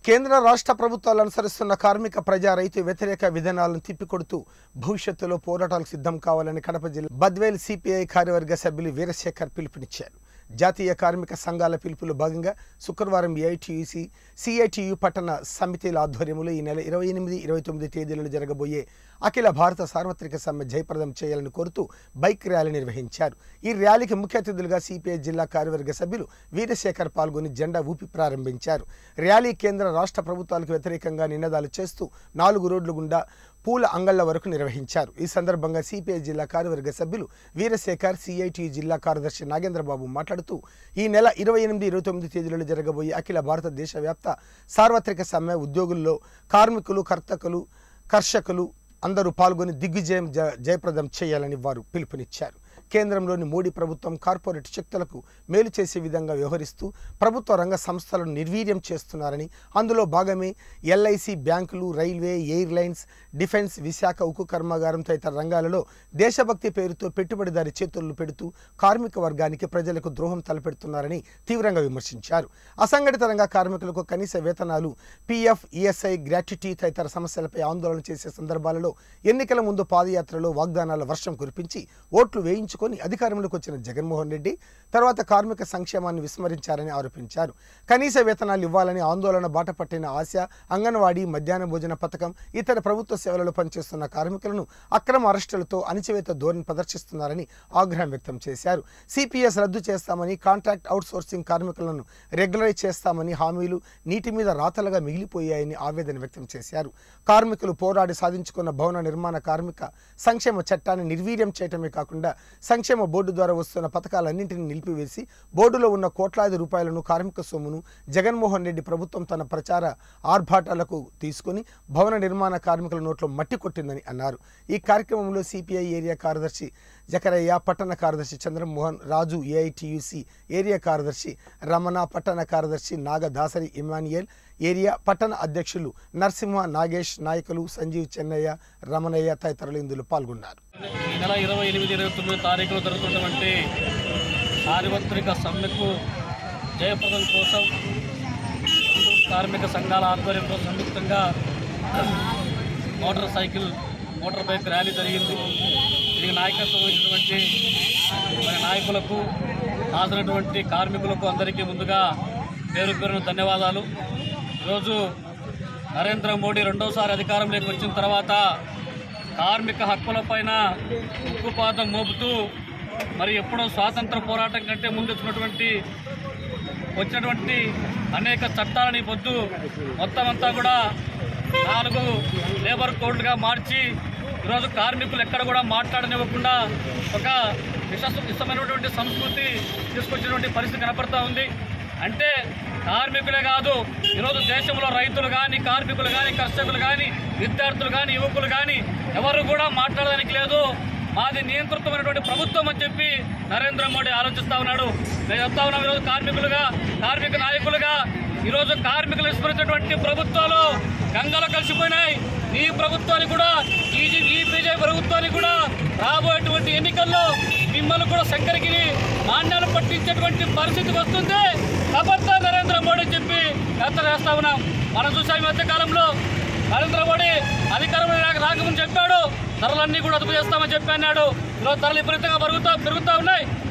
కేంద్ర రాష్ట్ర ప్రభుత్వాలు అనుసరిస్తున్న కార్మిక ప్రజా రైతు వ్యతిరేక విధానాలను తిప్పికొడుతూ భవిష్యత్తులో పోరాటాలకు సిద్ధం కావాలని కడప జిల్లా బద్వేల్ సిపిఐ కార్యవర్గ సభ్యులు వీరశేఖర్ పిలుపునిచ్చారు జాతీయ కార్మిక సంఘాల పిలుపులో భాగంగా శుక్రవారం ఏఐటియుసి సిఐటియు పట్టణ సమితిల ఆధ్వర్యంలో ఈ నెల ఇరవై ఎనిమిది ఇరవై తొమ్మిది తేదీలలో జరగబోయే అఖిల భారత సార్వత్రిక సమ్మె జయప్రదం చేయాలని కోరుతూ బైక్ ర్యాలీ నిర్వహించారు ఈ ర్యాలీకి ముఖ్య అతిథులుగా సిపిఐ జిల్లా కార్యవర్గ సభ్యులు వీరశేఖర్ పాల్గొని జెండా ఊపి ప్రారంభించారు ర్యాలీ కేంద్ర రాష్ట్ర ప్రభుత్వాలకు వ్యతిరేకంగా నినాదాలు చేస్తూ నాలుగు రోడ్లు గుండా పూల అంగళ్ల వరకు నిర్వహించారు ఈ సందర్భంగా సిపిఐ జిల్లా కార్యవర్గ సభ్యులు వీరశేఖర్ సిఐటి జిల్లా కార్యదర్శి నాగేంద్రబాబు మాట్లాడుతూ ఈ నెల ఇరవై ఎనిమిది ఇరవై తొమ్మిది తేదీలలో జరగబోయే అఖిల భారతదేశ వ్యాప్త సార్వత్రిక సమ్మె ఉద్యోగుల్లో కార్మికులు కర్తకులు కర్షకులు అందరూ పాల్గొని దిగ్విజయం జ- జయప్రదం చేయాలని వారు పిలుపునిచ్చారు కేంద్రంలోని మోడీ ప్రభుత్వం కార్పొరేట్ శక్తులకు మేలు చేసే విధంగా వ్యవహరిస్తూ ప్రభుత్వ రంగ సంస్థలను నిర్వీర్యం చేస్తున్నారని అందులో భాగమే ఎల్ఐసి బ్యాంకులు రైల్వే ఎయిర్లైన్స్ డిఫెన్స్ విశాఖ ఉక్కు కర్మాగారం తదితర రంగాలలో దేశభక్తి పేరుతో పెట్టుబడిదారి చేతులు పెడుతూ కార్మిక వర్గానికి ప్రజలకు ద్రోహం తలపెడుతున్నారని తీవ్రంగా విమర్శించారు అసంఘటిత రంగ కార్మికులకు కనీస వేతనాలు పీఎఫ్ ఈఎస్ఐ గ్రాట్యుటీ తదితర సమస్యలపై ఆందోళన చేసే సందర్భాలలో ఎన్నికల ముందు పాదయాత్రలో వాగ్దానాల వర్షం కురిపించి ఓట్లు వేయించుకొని అధికారంలోకి వచ్చిన జగన్మోహన్ రెడ్డి తర్వాత కార్మిక సంక్షేమాన్ని విస్మరించారని ఆరోపించారు కనీస వేతనాలు ఇవ్వాలని ఆందోళన బాట పట్టిన ఆశ అంగన్వాడీ మధ్యాహ్న భోజన పథకం ఇతర ప్రభుత్వ సేవలలో పనిచేస్తున్న కార్మికులను అక్రమ అరెస్టులతో అణిచివేత ధోరణి ప్రదర్శిస్తున్నారని ఆగ్రహం వ్యక్తం చేశారు సిపిఎస్ రద్దు చేస్తామని కాంట్రాక్ట్ అవుట్సోర్సింగ్ కార్మికులను రెగ్యులరైజ్ చేస్తామని హామీలు నీటి మీద రాతలుగా మిగిలిపోయాయని ఆవేదన వ్యక్తం చేశారు కార్మికులు పోరాడి సాధించుకున్న భవన నిర్మాణ కార్మిక సంక్షేమ చట్టాన్ని నిర్వీర్యం చేయటమే కాకుండా సంక్షేమ బోర్డు ద్వారా వస్తున్న పథకాలన్నింటినీ నిలిపివేసి బోర్డులో ఉన్న కోట్లాది రూపాయలను కార్మిక సొమ్మును జగన్మోహన్ రెడ్డి ప్రభుత్వం తన ప్రచార ఆర్భాటాలకు తీసుకుని భవన నిర్మాణ కార్మికుల నోట్లో మట్టి కొట్టిందని అన్నారు ఈ కార్యక్రమంలో సిపిఐ ఏరియా కార్యదర్శి జకరయ్య పట్టణ కార్యదర్శి చంద్రమోహన్ రాజు ఏఐటియుసి ఏరియా కార్యదర్శి రమణ పట్టణ కార్యదర్శి నాగదాసరి ఇమానియల్ ఏరియా పట్టణ అధ్యక్షులు నరసింహ నాగేష్ నాయకులు సంజీవ్ చెన్నయ్య రమణయ్య తదితరులు ఇందులో పాల్గొన్నారు ఈ నెల ఇరవై ఎనిమిది ఇరవై తొమ్మిది తారీఖులో జరుగుతున్నటువంటి సార్వత్రిక సమ్మెకు జయప్రదం కోసం హిందూ కార్మిక సంఘాల ఆధ్వర్యంలో సంయుక్తంగా motorcycle motorbike rally జరిగింది దీనికి నాయకత్వం వహించినటువంటి మరి నాయకులకు హాజరైనటువంటి కార్మికులకు అందరికీ ముందుగా పేరు పేరున ధన్యవాదాలు ఈరోజు నరేంద్ర మోడీ రెండోసారి అధికారంలోకి వచ్చిన తర్వాత కార్మిక హక్కులపైన ఉక్కుపాతం మోపుతూ మరి ఎప్పుడో స్వాతంత్ర పోరాటం కంటే ముందు వచ్చినటువంటి వచ్చినటువంటి అనేక చట్టాలని పొద్దు మొత్తం అంతా కూడా నాలుగు లేబర్ కోడ్లుగా మార్చి ఈరోజు కార్మికులు ఎక్కడ కూడా మాట్లాడనివ్వకుండా ఒక విశ్వసమైనటువంటి సంస్కృతి తీసుకొచ్చినటువంటి పరిస్థితి కనపడతా ఉంది అంటే కార్మికులే కాదు ఈరోజు దేశంలో రైతులు కానీ కార్మికులు కానీ కర్షకులు కానీ విద్యార్థులు కానీ యువకులు కానీ ఎవరు కూడా మాట్లాడడానికి లేదు మాది నియంత్రితమైనటువంటి ప్రభుత్వం అని చెప్పి నరేంద్ర మోడీ ఆలోచిస్తా ఉన్నాడు నేను చెప్తా ఉన్నాం ఈరోజు కార్మికులుగా కార్మిక నాయకులుగా ఈరోజు కార్మికులు విస్మరించినటువంటి ప్రభుత్వాలు గంగలో కలిసిపోయినాయి ఈ ప్రభుత్వానికి కూడా ఈ ఈ బీజేపీ ప్రభుత్వానికి కూడా రాబోయేటువంటి ఎన్నికల్లో మిమ్మల్ని కూడా శంకరగిరి నాణ్యాలు పట్టించేటువంటి పరిస్థితి వస్తుంది కాబట్టి నరేంద్ర మోడీ చెప్పి హెచ్చరిక చేస్తా ఉన్నాం మనం చూసాం ఈ మధ్య కాలంలో నరేంద్ర మోడీ అధికారంలో రాకముందు చెప్పాడు ధరలన్నీ కూడా అదుపు చేస్తామని చెప్పి అన్నాడు ఈరోజు ధరలు విపరీతంగా పెరుగుతా పెరుగుతా ఉన్నాయి